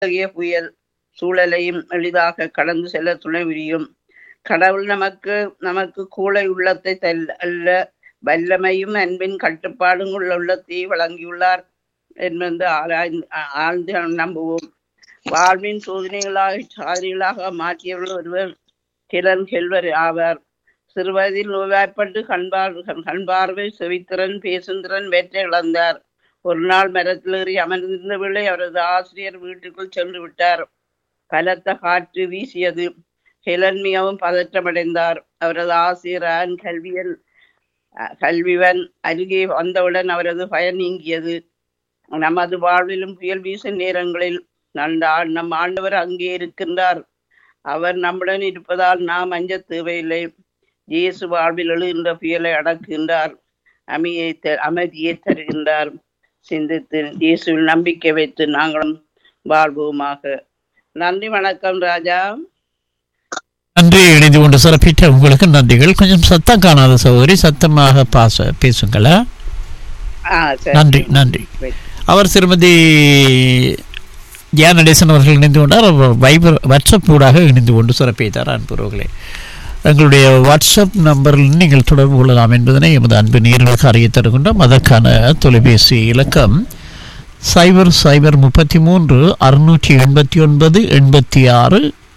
எத்தகைய புயல் சூழலையும் எளிதாக கடந்து செல்ல துணை புரியும் கடவுள் நமக்கு நமக்கு கூளை உள்ளத்தை தல் அல்ல வல்லமையும் அன்பின் கட்டுப்பாடும் உள்ள உள்ளத்தை வழங்கியுள்ளார் என்பது ஆராய்ந்து ஆழ்ந்து நம்புவோம் வாழ்வின் சோதனைகளாக சாதனைகளாக மாற்றியவர்கள் ஒருவர் கிரண் செல்வர் ஆவார் சிறுவயதில் நோய்வாய்ப்பட்டு கண்பார் கண்பார்வை செவித்திறன் பேசும் திறன் வேற்றை இழந்தார் ஒரு நாள் மரத்தில் ஏறி அமர்ந்திருந்த வேளை அவரது ஆசிரியர் வீட்டுக்குள் சென்று விட்டார் பலத்த காற்று வீசியது ஹெலன் மிகவும் பதற்றமடைந்தார் அவரது ஆசிரியர் ஆன் கல்வியல் கல்விவன் அருகே வந்தவுடன் அவரது பயன் நீங்கியது நமது வாழ்விலும் புயல் வீசும் நேரங்களில் நம் ஆண்டவர் அங்கே இருக்கின்றார் அவர் நம்முடன் இருப்பதால் நாம் அஞ்ச தேவையில்லை இயேசு வாழ்வில் எழுகின்ற புயலை அடக்குகின்றார் அமையை அமைதியை தருகின்றார் சிந்தித்து இயேசுவில் நம்பிக்கை வைத்து நாங்களும் வாழ்வோமாக நன்றி வணக்கம் ராஜா நன்றி இணைந்து கொண்டு சிறப்பித்த உங்களுக்கு நன்றிகள் கொஞ்சம் சத்தம் காணாத சகோதரி சத்தமாக பாச பேசுங்களா ஆ சரி நன்றி நன்றி அவர் திருமதி ஜியா நடேசன் அவர்கள் இணைந்து கொண்டார் அவர் வைபர் வாட்ஸ்அப் ஊடாக இணைந்து கொண்டு சிறப்பித்தார் அன்புறவர்களே எங்களுடைய வாட்ஸ்அப் நம்பரில் நீங்கள் தொடர்பு கொள்ளலாம் என்பதனை எமது அன்பு நேர்களுக்கு அறிய தருகின்றோம் அதற்கான தொலைபேசி இலக்கம் சைபர் சைபர் முப்பத்தி மூன்று அறுநூற்றி எண்பத்தி ஒன்பது எண்பத்தி ஆறு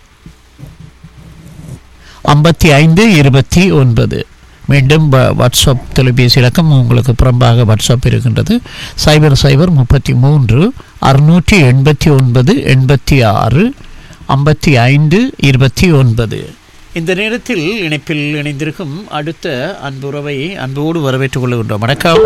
ஐம்பத்தி ஐந்து இருபத்தி ஒன்பது மீண்டும் வாட்ஸ்அப் தொலைபேசி இலக்கம் உங்களுக்கு புறம்பாக வாட்ஸ்அப் இருக்கின்றது சைபர் சைபர் முப்பத்தி மூன்று அறுநூற்றி எண்பத்தி ஒன்பது எண்பத்தி ஆறு ஐம்பத்தி ஐந்து இருபத்தி ஒன்பது இந்த நேரத்தில் இணைப்பில் இணைந்திருக்கும் அடுத்த அன்புறவை அன்போடு வரவேற்றுக் கொள்கின்றோம் வணக்கம்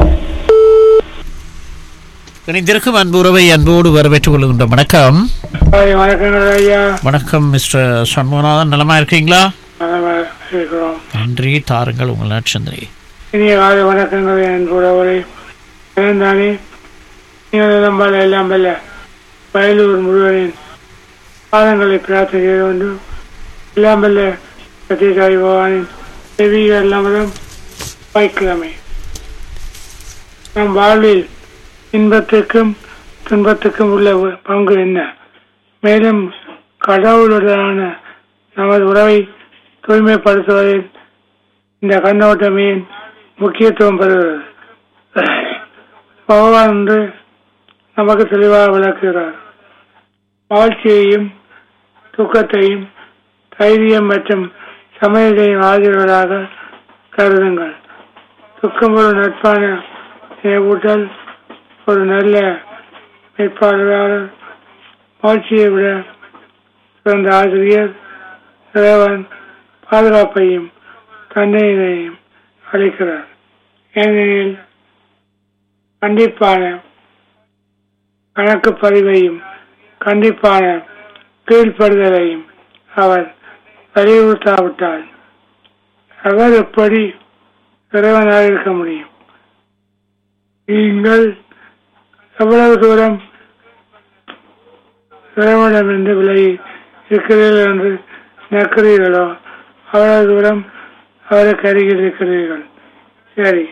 இணைந்திருக்கும் அன்புறவை அன்போடு வரவேற்றுக் கொள்கின்றோம் வணக்கம் வணக்கங்கள் ஐயா வணக்கம் மிஸ்டர் சண்முகநாதன் நலமா இருக்கீங்களா நலமா இருக்கிறோம் நன்றி தாருங்கள் உங்கள் நட்சந்திரி இனிய காலை வணக்கங்கள் என் கூடவரை தானே நீங்கள் நம்பால எல்லாம் வல்ல வயலூர் முழுவதின் பாதங்களை பிரார்த்தனை செய்ய வேண்டும் எல்லாம் வல்ல சத்யசாய் பகவானின் தெய்வீக எல்லாமதும் வாய்க்கிழமை நம் வாழ்வில் இன்பத்துக்கும் துன்பத்துக்கும் உள்ள பங்கு என்ன மேலும் கடவுளுடனான நமது உறவை தூய்மைப்படுத்துவதில் இந்த கண்ணோட்டமே முக்கியத்துவம் பெறுகிறது பகவான் என்று நமக்கு தெளிவாக விளக்குகிறார் வாழ்ச்சியையும் துக்கத்தையும் தைரியம் மற்றும் சமயத்தையும் ஆதரவதாக கருதுங்கள் துக்கம் ஒரு நட்பான நினைவூட்டல் ஒரு நல்ல வேட்பாளராளர் வாழ்ச்சியை விட சிறந்த ஆசிரியர் இறைவன் பாதுகாப்பையும் தண்டனையையும் அளிக்கிறார் ஏனெனில் கண்டிப்பான கணக்கு பதிவையும் கண்டிப்பான கீழ்ப்படுதலையும் அவர் வலியுறுத்தாவிட்டால் அவர் எப்படி இறைவனாக இருக்க முடியும் நீங்கள் எவ்வளவு தூரம் இறைவனிடமிருந்து விலகி இருக்கிறீர்கள் என்று நினைக்கிறீர்களோ அவ்வளவு தூரம் அவருக்கு அருகில் இருக்கிறீர்கள் சரி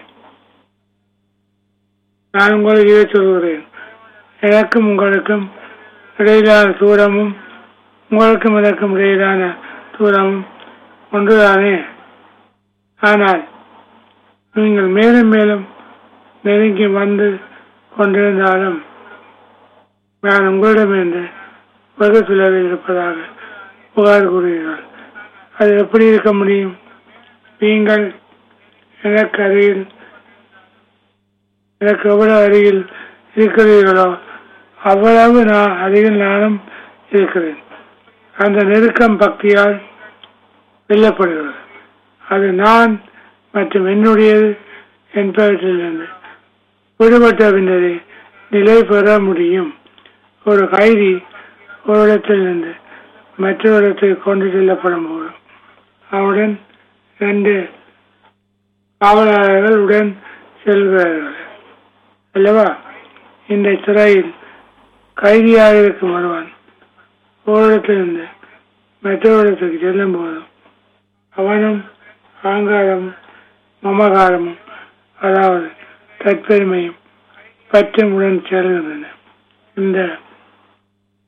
நான் உங்களுக்கு இதை சொல்கிறேன் எனக்கும் உங்களுக்கும் இடையிலான தூரமும் உங்களுக்கும் எனக்கும் இடையிலான தூரமும் ஒன்றுதானே ஆனால் நீங்கள் மேலும் மேலும் நெருங்கி வந்து கொண்டிருந்தாலும் நான் உங்களிடமிருந்து வெகு தொலைவில் இருப்பதாக புகார் கூறுகிறீர்கள் அது எப்படி இருக்க முடியும் நீங்கள் எனக்கு அருகில் எனக்கு எவ்வளவு அருகில் இருக்கிறீர்களோ அவ்வளவு நான் அருகில் நானும் இருக்கிறேன் அந்த நெருக்கம் பக்தியால் வெல்லப்படுகிறது அது நான் மற்றும் என்னுடையது என்பவற்றிலிருந்து விடுபட்ட பின்னரே நிலை பெற முடியும் ஒரு கைதி ஒரு இடத்திலிருந்து மற்றொரு இடத்துக்கு கொண்டு செல்லப்படும் போது அவனுடன் ரெண்டு காவலாளர்கள் உடன் செல்கிறார்கள் அல்லவா இந்த சிறையில் கைதியாக இருக்கும் ஒருவன் ஓரிடத்திலிருந்து மற்றொரு இடத்துக்கு செல்லும் போதும் அவனும் அகங்காரமும் மமகாரமும் அதாவது தற்பெருமையும் பற்றும் உடன் செல்கின்றன இந்த